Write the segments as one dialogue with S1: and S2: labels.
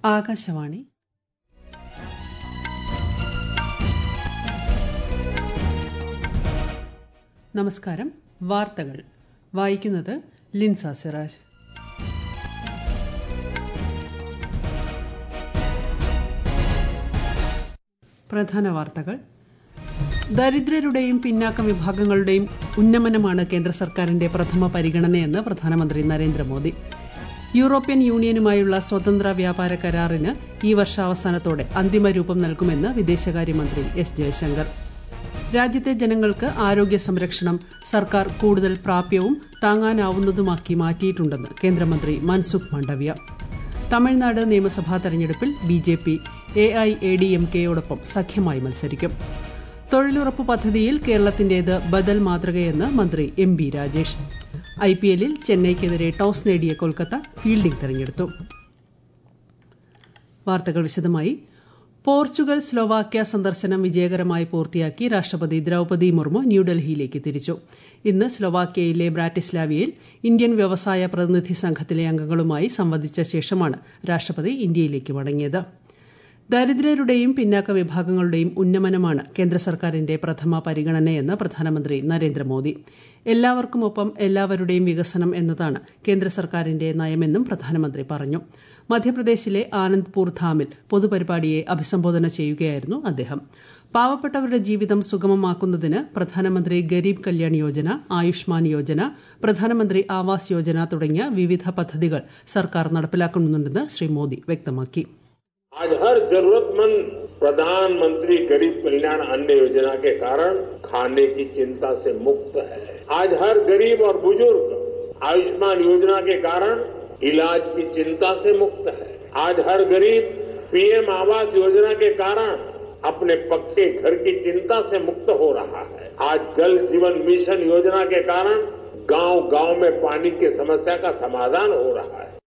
S1: ആകാശവാണി നമസ്കാരം വാർത്തകൾ വായിക്കുന്നത് ലിൻസ സിറാജ് പ്രധാന വാർത്തകൾ ദരിദ്രരുടെയും പിന്നാക്ക വിഭാഗങ്ങളുടെയും ഉന്നമനമാണ് കേന്ദ്ര സർക്കാരിന്റെ പ്രഥമ പരിഗണനയെന്ന് പ്രധാനമന്ത്രി നരേന്ദ്രമോദി യൂറോപ്യൻ യൂണിയനുമായുള്ള സ്വതന്ത്ര വ്യാപാര കരാറിന് ഈ വർഷാവസാനത്തോടെ അന്തിമ രൂപം നൽകുമെന്ന് വിദേശകാര്യമന്ത്രി എസ് ജയശങ്കർ രാജ്യത്തെ ജനങ്ങൾക്ക് ആരോഗ്യ സംരക്ഷണം സർക്കാർ കൂടുതൽ പ്രാപ്യവും താങ്ങാനാവുന്നതുമാക്കി മാറ്റിയിട്ടുണ്ടെന്ന് കേന്ദ്രമന്ത്രി മൻസുഖ് മാണ്ഡവ്യ തമിഴ്നാട് നിയമസഭാ തെരഞ്ഞെടുപ്പിൽ B J P A I A D M കെയോടൊപ്പം സഖ്യമായി മത്സരിക്കും തൊഴിലുറപ്പ് പദ്ധതിയിൽ കേരളത്തിന്റേത് ബദൽ മാതൃകയെന്ന് മന്ത്രി M B Rajesh I P എല്ലിൽ ചെന്നൈയ്ക്കെതിരെ ടോസ് നേടിയ കൊൽക്കത്ത ഫീൽഡിംഗ് തെരഞ്ഞെടുത്തു വാർത്തകൾ വിശദമായി പോർച്ചുഗൽ സ്ലോവാക്യ സന്ദർശനം വിജയകരമായി പൂർത്തിയാക്കി രാഷ്ട്രപതി ദ്രൌപദി മുർമു ന്യൂഡൽഹിയിലേക്ക് തിരിച്ചു ഇന്ന് സ്ലോവാക്യയിലെ ബ്രാറ്റിസ്ലാവിയയിൽ ഇന്ത്യൻ വ്യവസായ പ്രതിനിധി സംഘത്തിലെ അംഗങ്ങളുമായി സംവദിച്ച ശേഷമാണ് രാഷ്ട്രപതി ഇന്ത്യയിലേക്ക് മടങ്ങിയത് ദരിദ്രരുടെയും പിന്നാക്ക വിഭാഗങ്ങളുടെയും ഉന്നമനമാണ് കേന്ദ്ര സർക്കാരിന്റെ പ്രഥമ പരിഗണനയെന്ന് പ്രധാനമന്ത്രി നരേന്ദ്രമോദി എല്ലാവർക്കുമൊപ്പം എല്ലാവരുടെയും വികസനം എന്നതാണ് കേന്ദ്ര സർക്കാരിന്റെ നയമെന്നും പ്രധാനമന്ത്രി പറഞ്ഞു മധ്യപ്രദേശിലെ ആനന്ദ്പൂർ ധാമിൽ പൊതുപരിപാടിയെ അഭിസംബോധന ചെയ്യുകയായിരുന്നു അദ്ദേഹം പാവപ്പെട്ടവരുടെ ജീവിതം സുഗമമാക്കുന്നതിന് പ്രധാനമന്ത്രി ഗരീബ് കല്യാൺ യോജന ആയുഷ്മാൻ യോജന പ്രധാനമന്ത്രി ആവാസ് യോജന തുടങ്ങിയ വിവിധ പദ്ധതികൾ സർക്കാർ നടപ്പിലാക്കുന്നുണ്ടെന്ന് ശ്രീ മോദി വ്യക്തമാക്കി
S2: आज हर जरूरतमंद प्रधानमंत्री गरीब कल्याण अन्न योजना के कारण खाने की चिंता से मुक्त है आज हर गरीब और बुजुर्ग आयुष्मान योजना के कारण इलाज की चिंता से मुक्त है आज हर गरीब पीएम आवास योजना के कारण अपने पक्के घर की चिंता से मुक्त हो रहा है आज जल जीवन मिशन योजना के कारण गांव गांव में पानी की समस्या का समाधान हो रहा है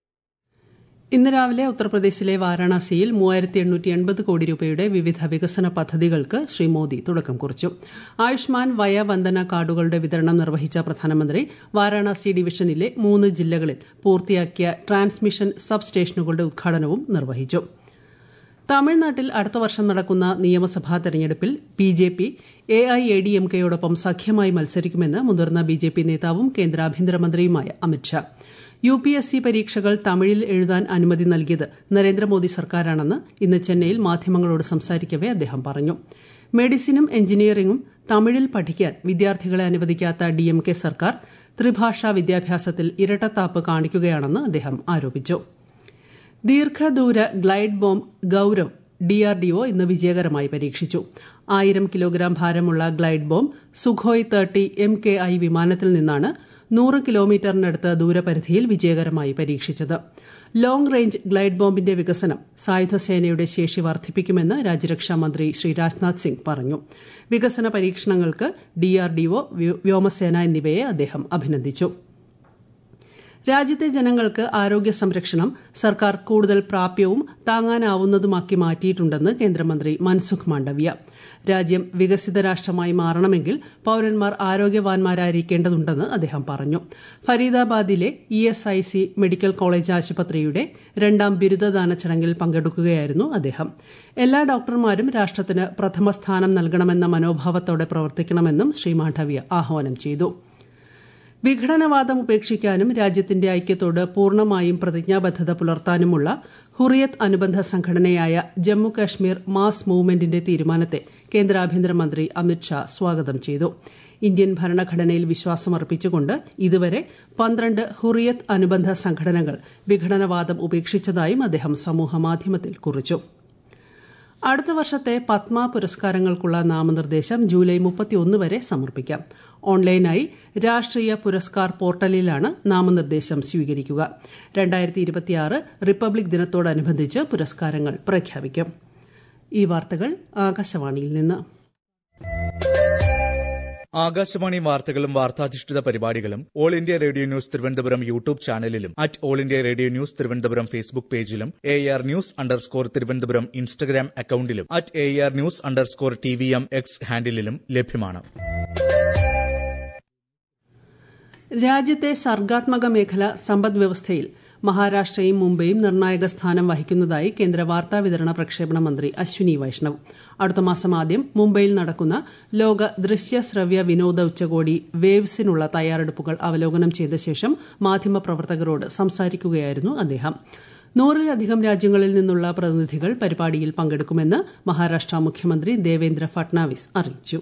S1: ഇന്ന് രാവിലെ ഉത്തർപ്രദേശിലെ വാരാണസിയിൽ മൂവായിരത്തി എണ്ണൂറ്റി എൺപത് കോടി രൂപയുടെ വിവിധ വികസന പദ്ധതികൾക്ക് ശ്രീ മോദി തുടക്കം കുറിച്ചു ആയുഷ്മാൻ വയ വന്ദന കാർഡുകളുടെ വിതരണം നിർവഹിച്ച പ്രധാനമന്ത്രി വാരാണസി ഡിവിഷനിലെ മൂന്ന് ജില്ലകളിൽ പൂർത്തിയാക്കിയ ട്രാൻസ്മിഷൻ സബ് സ്റ്റേഷനുകളുടെ ഉദ്ഘാടനവും നിർവഹിച്ചു തമിഴ്നാട്ടിൽ അടുത്ത വർഷം നടക്കുന്ന നിയമസഭാ തെരഞ്ഞെടുപ്പിൽ B J P A I A D M കെയോടൊപ്പം സഖ്യമായി മത്സരിക്കുമെന്ന് മുതിർന്ന ബി ജെ പി നേതാവും കേന്ദ്ര ആഭ്യന്തരമന്ത്രിയുമായ Amit Shah U P S C പരീക്ഷകൾ തമിഴിൽ എഴുതാൻ അനുമതി നൽകിയത് നരേന്ദ്രമോദി സർക്കാരാണെന്ന് ഇന്ന് ചെന്നൈയിൽ മാധ്യമങ്ങളോട് സംസാരിക്കവെ അദ്ദേഹം പറഞ്ഞു മെഡിസിനും എഞ്ചിനീയറിംഗും തമിഴിൽ പഠിക്കാൻ വിദ്യാർത്ഥികളെ അനുവദിക്കാത്ത ഡി എം കെ സർക്കാർ ത്രിഭാഷാ വിദ്യാഭ്യാസത്തിൽ ഇരട്ടത്താപ്പ് കാണിക്കുകയാണെന്ന് അദ്ദേഹം ആരോപിച്ചു ദീർഘദൂര ഗ്ലൈഡ് ബോംബ് ഗൌരവ് ഡിആർഡിഒ ഇന്ന് വിജയകരമായി പരീക്ഷിച്ചു ആയിരം കിലോഗ്രാം ഭാരമുള്ള glide bomb Sukhoi thirty M K I വിമാനത്തിൽ നിന്നാണ് നൂറ് കിലോമീറ്ററിനടുത്ത് ദൂരപരിധിയിൽ വിജയകരമായി പരീക്ഷിച്ചത് ലോങ് റേഞ്ച് ഗ്ലൈഡ് ബോംബിന്റെ വികസനം സായുധസേനയുടെ ശേഷി വർദ്ധിപ്പിക്കുമെന്ന് രാജ്യരക്ഷാ മന്ത്രി ശ്രീ രാജ്നാഥ് സിംഗ് പറഞ്ഞു വികസന പരീക്ഷണങ്ങൾക്ക് ഡിആർഡിഒ വ്യോമസേന എന്നിവയെ അദ്ദേഹം അഭിനന്ദിച്ചു രാജ്യത്തെ ജനങ്ങൾക്ക് ആരോഗ്യ സംരക്ഷണം സർക്കാർ കൂടുതൽ പ്രാപ്യവും താങ്ങാനാവുന്നതുമാക്കി മാറ്റിയിട്ടുണ്ടെന്ന് കേന്ദ്രമന്ത്രി മൻസുഖ് മാണ്ഡവ്യ രാജ്യം വികസിത രാഷ്ട്രമായി മാറണമെങ്കിൽ പൌരന്മാർ ആരോഗ്യവാന്മാരായിരിക്കേണ്ടതുണ്ടെന്ന് അദ്ദേഹം പറഞ്ഞു ഫരീദാബാദിലെ E S I C medical college ആശുപത്രിയുടെ രണ്ടാം ബിരുദദാന ചടങ്ങിൽ പങ്കെടുക്കുകയായിരുന്നു അദ്ദേഹം എല്ലാ ഡോക്ടർമാരും രാഷ്ട്രത്തിന് പ്രഥമ സ്ഥാനം നൽകണമെന്ന മനോഭാവത്തോടെ പ്രവർത്തിക്കണമെന്നും ശ്രീ മാണ്ഡവ്യ ആഹ്വാനം ചെയ്തു വിഘടനവാദം ഉപേക്ഷിക്കാനും രാജ്യത്തിന്റെ ഐക്യത്തോട് പൂർണ്ണമായും പ്രതിജ്ഞാബദ്ധത പുലർത്താനുമുള്ള ഹുറിയത്ത് അനുബന്ധ സംഘടനയായ ജമ്മു കാശ്മീർ മാസ് മൂവ്മെന്റിന്റെ തീരുമാനത്തെ കേന്ദ്ര ആഭ്യന്തരമന്ത്രി അമിത്ഷാ സ്വാഗതം ചെയ്തു ഇന്ത്യൻ ഭരണഘടനയിൽ വിശ്വാസമർപ്പിച്ചുകൊണ്ട് ഇതുവരെ പന്ത്രണ്ട് ഹുറിയത്ത് അനുബന്ധ സംഘടനകൾ വിഘടനവാദം ഉപേക്ഷിച്ചതായും അദ്ദേഹം സമൂഹമാധ്യമത്തിൽ കുറിച്ചു അടുത്ത വർഷത്തെ പത്മ പുരസ്കാരങ്ങൾക്കുള്ള നാമനിർദ്ദേശം ജൂലൈ മുപ്പത്തിയൊന്ന് വരെ സമർപ്പിക്കാം ഓൺലൈനായി രാഷ്ട്രീയ പുരസ്കാർ പോർട്ടലിലാണ് നാമനിർദ്ദേശം സ്വീകരിക്കുക രണ്ടായിരത്തി ഇരുപത്തിയാറ് റിപ്പബ്ലിക് ദിനത്തോടനുബന്ധിച്ച് പുരസ്കാരങ്ങൾ പ്രഖ്യാപിക്കും ഈ വാർത്തകൾ ആകാശവാണിയിൽ നിന്ന്
S3: ആകാശവാണി വാർത്തകളും വാർത്താധിഷ്ഠിത പരിപാടികളും All India Radio news Thiruvananthapuram YouTube ചാനലിലും at All India Radio news Thiruvananthapuram Facebook പേജിലും A R news underscore Thiruvananthapuram Instagram അക്കൌണ്ടിലും at A R news underscore T V M X ഹാൻഡിലും ലഭ്യമാണ്
S1: രാജ്യത്തെ സർഗാത്മക മേഖല സമ്പദ് വ്യവസ്ഥയിൽ മഹാരാഷ്ട്രയും മുംബൈയും നിർണായക സ്ഥാനം വഹിക്കുന്നതായി കേന്ദ്ര വാർത്താവിതരണ പ്രക്ഷേപണ മന്ത്രി അശ്വിനി വൈഷ്ണവ് അടുത്ത മാസം ആദ്യം മുംബൈയിൽ നടക്കുന്ന ലോക ദൃശ്യ ശ്രവ്യ വിനോദ ഉച്ചകോടി വേവ്സിനുള്ള തയ്യാറെടുപ്പുകൾ അവലോകനം ചെയ്ത ശേഷം മാധ്യമപ്രവർത്തകരോട് സംസാരിക്കുകയായിരുന്നു അദ്ദേഹം നൂറിലധികം രാജ്യങ്ങളിൽ നിന്നുള്ള പ്രതിനിധികൾ പരിപാടിയിൽ പങ്കെടുക്കുമെന്ന് മഹാരാഷ്ട്ര മുഖ്യമന്ത്രി ദേവേന്ദ്ര ഫട്നാവിസ് അറിയിച്ചു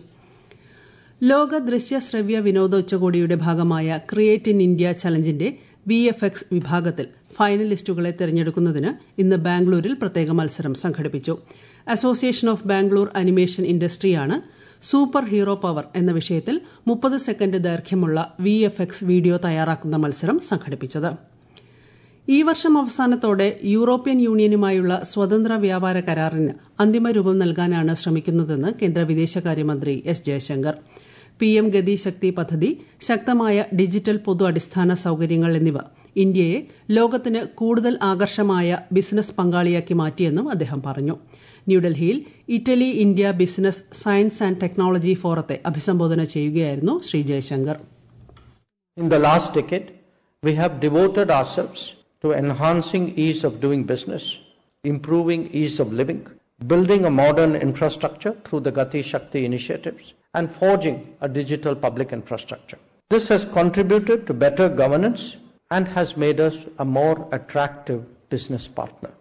S1: ലോക ദൃശ്യ ശ്രവ്യ വിനോദ ഉച്ചകോടിയുടെ ഭാഗമായ ക്രിയേറ്റ് ഇൻ ഇന്ത്യ ചലഞ്ചിന്റെ വി എഫ് എക്സ് വിഭാഗത്തിൽ ഫൈനലിസ്റ്റുകളെ തെരഞ്ഞെടുക്കുന്നതിന് ഇന്ന് ബാംഗ്ലൂരിൽ പ്രത്യേക മത്സരം സംഘടിപ്പിച്ചു അസോസിയേഷൻ ഓഫ് ബാംഗ്ലൂർ അനിമേഷൻ ഇൻഡസ്ട്രിയാണ് സൂപ്പർ ഹീറോ പവർ എന്ന വിഷയത്തിൽ മുപ്പത് സെക്കൻഡ് ദൈർഘ്യമുള്ള വി എഫ് എക്സ് വീഡിയോ തയ്യാറാക്കുന്ന മത്സരം സംഘടിപ്പിച്ചത് ഈ വർഷം അവസാനത്തോടെ യൂറോപ്യൻ യൂണിയനുമായുള്ള സ്വതന്ത്ര വ്യാപാര കരാറിന് അന്തിമ രൂപം നൽകാനാണ് ശ്രമിക്കുന്നതെന്ന് കേന്ദ്ര വിദേശകാര്യമന്ത്രി എസ് ജയശങ്കർ പി എം ഗതി ശക്തി പദ്ധതി ശക്തമായ ഡിജിറ്റൽ പൊതു അടിസ്ഥാന സൌകര്യങ്ങൾ എന്നിവ ഇന്ത്യയെ ലോകത്തിന് കൂടുതൽ ആകർഷമായ ബിസിനസ് പങ്കാളിയാക്കി മാറ്റിയെന്നും അദ്ദേഹം പറഞ്ഞു ന്യൂഡൽഹിയിൽ Italy India business science and technology ഫോറത്തെ അഭിസംബോധന ചെയ്യുകയായിരുന്നു Shri Jaishankar
S4: In the last decade, we have devoted ourselves to enhancing ease of doing business, improving ease of living, building a modern infrastructure through the Gati Shakti initiatives, and forging a digital public infrastructure. This has contributed to better governance and has made us a more attractive business partner.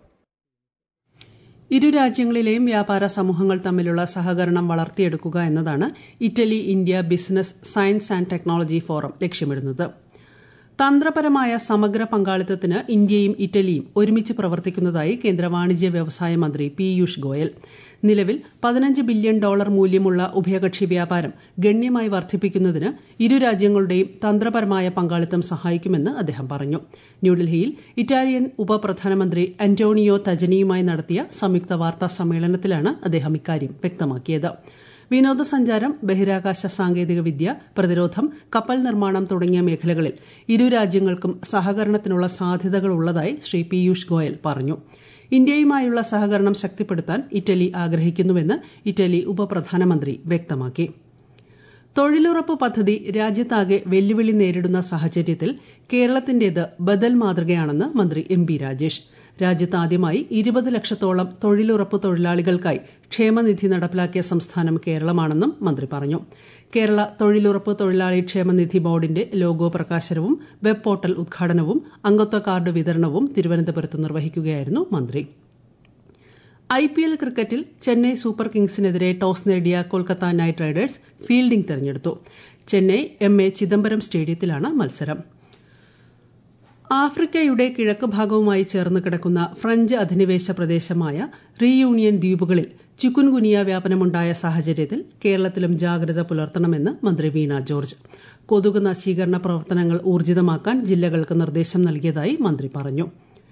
S1: ഇരു രാജ്യങ്ങളിലെയും വ്യാപാര സമൂഹങ്ങൾ തമ്മിലുള്ള സഹകരണം വളർത്തിയെടുക്കുക എന്നതാണ് Italy India business science and technology forum ലക്ഷ്യമിടുന്നത് തന്ത്രപരമായ സമഗ്ര പങ്കാളിത്തത്തിന് ഇന്ത്യയും ഇറ്റലിയും ഒരുമിച്ച് പ്രവർത്തിക്കുന്നതായി കേന്ദ്ര വാണിജ്യ വ്യവസായ മന്ത്രി പീയൂഷ് ഗോയൽ നിലവിൽ പതിനഞ്ച് ബില്യൺ ഡോളർ മൂല്യമുള്ള ഉഭയകക്ഷി വ്യാപാരം ഗണ്യമായി വർദ്ധിപ്പിക്കുന്നതിന് ഇരു രാജ്യങ്ങളുടെയും തന്ത്രപരമായ പങ്കാളിത്തം സഹായിക്കുമെന്ന് അദ്ദേഹം പറഞ്ഞു ന്യൂഡൽഹിയിൽ ഇറ്റാലിയൻ ഉപപ്രധാനമന്ത്രി അന്റോണിയോ തജനിയുമായി നടത്തിയ സംയുക്ത വാർത്താ സമ്മേളനത്തിലാണ് അദ്ദേഹം ഇക്കാര്യം വ്യക്തമാക്കിയത് വിനോദസഞ്ചാരം ബഹിരാകാശ സാങ്കേതികവിദ്യ പ്രതിരോധം കപ്പൽ നിർമ്മാണം തുടങ്ങിയ മേഖലകളിൽ ഇരു രാജ്യങ്ങൾക്കും സഹകരണത്തിനുള്ള സാധ്യതകൾ ഉള്ളതായി ശ്രീ പീയൂഷ് ഗോയൽ പറഞ്ഞു ഇന്ത്യയുമായുള്ള സഹകരണം ശക്തിപ്പെടുത്താൻ ഇറ്റലി ആഗ്രഹിക്കുന്നുവെന്ന് ഇറ്റലി ഉപപ്രധാനമന്ത്രി വ്യക്തമാക്കി തൊഴിലുറപ്പ് പദ്ധതി രാജ്യത്താകെ വെല്ലുവിളി നേരിടുന്ന സാഹചര്യത്തിൽ കേരളത്തിന്റേത് ബദൽ മാതൃകയാണെന്ന് മന്ത്രി എം പി രാജേഷ് രാജ്യത്ത് ആദ്യമായി ഇരുപത് ലക്ഷത്തോളം തൊഴിലുറപ്പ് തൊഴിലാളികൾക്കായി ക്ഷേമനിധി നടപ്പിലാക്കിയ സംസ്ഥാനം കേരളമാണെന്നും മന്ത്രി പറഞ്ഞു കേരള തൊഴിലുറപ്പ് തൊഴിലാളി ക്ഷേമനിധി ബോർഡിന്റെ ലോഗോ പ്രകാശനവും വെബ് പോർട്ടൽ ഉദ്ഘാടനവും അംഗത്വ കാർഡ് വിതരണവും തിരുവനന്തപുരത്ത് നിർവഹിക്കുകയായിരുന്നു മന്ത്രി ഐ പി എൽ ക്രിക്കറ്റിൽ ചെന്നൈ സൂപ്പർ കിങ്സിനെതിരെ ടോസ് നേടിയ കൊൽക്കത്ത നൈറ്റ് റൈഡേഴ്സ് ഫീൽഡിംഗ് തെരഞ്ഞെടുത്തു ചെന്നൈ എം എ ചിദംബരം സ്റ്റേഡിയത്തിലാണ് മത്സരം ആഫ്രിക്കയുടെ കിഴക്ക് ഭാഗവുമായി ചേർന്ന് കിടക്കുന്ന ഫ്രഞ്ച് അധിനിവേശ പ്രദേശമായ റീയൂണിയൻ ദ്വീപുകളിൽ ചിക്കുൻകുനിയ വ്യാപനമുണ്ടായ സാഹചര്യത്തിൽ കേരളത്തിലും ജാഗ്രത പുലർത്തണമെന്ന് മന്ത്രി വീണ ജോർജ് കൊതുക് നശീകരണ പ്രവർത്തനങ്ങൾ ഊർജിതമാക്കാൻ ജില്ലകൾക്ക് നിർദ്ദേശം നൽകിയതായി മന്ത്രി പറഞ്ഞു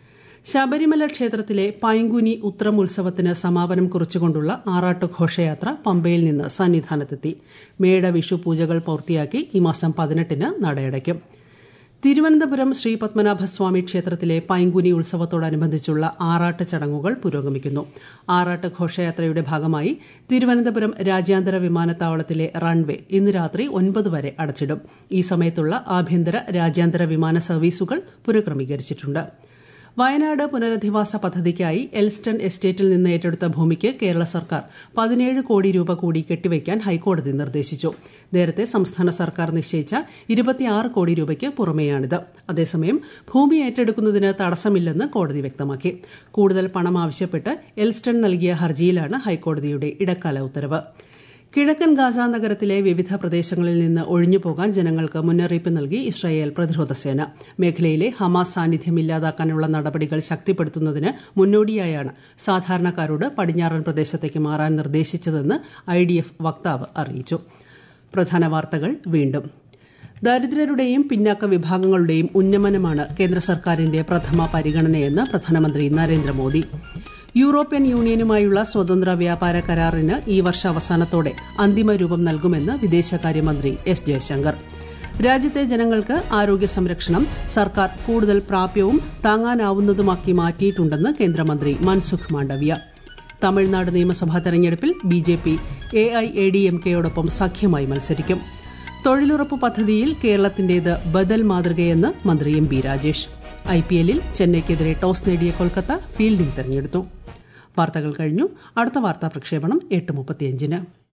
S1: ശബരിമല ക്ഷേത്രത്തിലെ പൈങ്കുനി ഉത്രം ഉത്സവത്തിന് സമാപനം കുറിച്ചുകൊണ്ടുള്ള ആറാട്ട് ഘോഷയാത്ര പമ്പയിൽ നിന്ന് സന്നിധാനത്തെത്തി മേട വിഷു പൂജകൾ പൂർത്തിയാക്കി ഈ മാസം പതിനെട്ടിന് നടയടയ്ക്കും തിരുവനന്തപുരം ശ്രീ പത്മനാഭസ്വാമി ക്ഷേത്രത്തിലെ പൈങ്കുനി ഉത്സവത്തോടനുബന്ധിച്ചുള്ള ആറാട്ട് ചടങ്ങുകൾ പുരോഗമിക്കുന്നു ആറാട്ട് ഘോഷയാത്രയുടെ ഭാഗമായി തിരുവനന്തപുരം രാജ്യാന്തര വിമാനത്താവളത്തിലെ റൺവേ ഇന്ന് രാത്രി ഒൻപത് വരെ അടച്ചിടും ഈ സമയത്തുള്ള ആഭ്യന്തര രാജ്യാന്തര വിമാന സർവീസുകൾ പുനഃക്രമീകരിച്ചിട്ടുണ്ട് വയനാട് പുനരധിവാസ പദ്ധതിക്കായി എൽസ്റ്റൺ എസ്റ്റേറ്റിൽ നിന്ന് ഏറ്റെടുത്ത ഭൂമിക്ക് കേരള സർക്കാർ പതിനേഴ് കോടി രൂപ കൂടി കെട്ടിവയ്ക്കാൻ ഹൈക്കോടതി നിർദ്ദേശിച്ചു നേരത്തെ സംസ്ഥാന സർക്കാർ നിശ്ചയിച്ച ഇരുപത്തിയാറ് കോടി രൂപയ്ക്ക് പുറമെയാണിത് അതേസമയം ഭൂമി ഏറ്റെടുക്കുന്നതിന് തടസ്സമില്ലെന്ന് കോടതി വ്യക്തമാക്കി കൂടുതൽ പണം ആവശ്യപ്പെട്ട് എൽസ്റ്റൺ നൽകിയ ഹർജിയിലാണ് ഹൈക്കോടതിയുടെ ഇടക്കാല ഉത്തരവ് കിഴക്കൻ ഗാസ നഗരത്തിലെ വിവിധ പ്രദേശങ്ങളിൽ നിന്ന് ഒഴിഞ്ഞുപോകാൻ ജനങ്ങൾക്ക് മുന്നറിയിപ്പ് നൽകി ഇസ്രായേൽ പ്രതിരോധ സേന മേഖലയിലെ ഹമാസ് സാന്നിധ്യം ഇല്ലാതാക്കാനുള്ള നടപടികൾ ശക്തിപ്പെടുത്തുന്നതിന് മുന്നോടിയായാണ് സാധാരണക്കാരോട് പടിഞ്ഞാറൻ പ്രദേശത്തേക്ക് മാറാൻ നിർദ്ദേശിച്ചതെന്ന് ഐ വക്താവ് അറിയിച്ചു പ്രധാന വാർത്തകൾ വീണ്ടും ദരിദ്രരുടെയും പിന്നാക്ക വിഭാഗങ്ങളുടെയും ഉന്നമനമാണ് കേന്ദ്ര സർക്കാരിന്റെ പ്രഥമ പരിഗണനയെന്ന് പ്രധാനമന്ത്രി നരേന്ദ്രമോദി യൂറോപ്യൻ യൂണിയനുമായുള്ള സ്വതന്ത്ര വ്യാപാര കരാറിന് ഈ വർഷ അവസാനത്തോടെ അന്തിമ രൂപം നൽകുമെന്ന് വിദേശകാര്യമന്ത്രി എസ് ജയശങ്കർ രാജ്യത്തെ ജനങ്ങൾക്ക് ആരോഗ്യ സംരക്ഷണം സർക്കാർ കൂടുതൽ പ്രാപ്യവും താങ്ങാനാവുന്നതുമാക്കി മാറ്റിയിട്ടുണ്ടെന്ന് കേന്ദ്രമന്ത്രി മൻസുഖ് മാണ്ഡവ്യ തമിഴ്നാട് നിയമസഭാ തെരഞ്ഞെടുപ്പിൽ B J P A I A D M കെയോടൊപ്പം സഖ്യമായി മത്സരിക്കും തൊഴിലുറപ്പ് പദ്ധതിയിൽ കേരളത്തിന്റേത് ബദൽ മാതൃകയെന്ന് മന്ത്രി M B Rajesh I P എല്ലിൽ ചെന്നൈക്കെതിരെ ടോസ് നേടിയ കൊൽക്കത്ത ഫീൽഡിംഗ് തെരഞ്ഞെടുത്തു വാർത്തകൾ കഴിഞ്ഞു അടുത്ത വാർത്താ പ്രക്ഷേപണം എട്ട് മുപ്പത്തിയഞ്ചിന്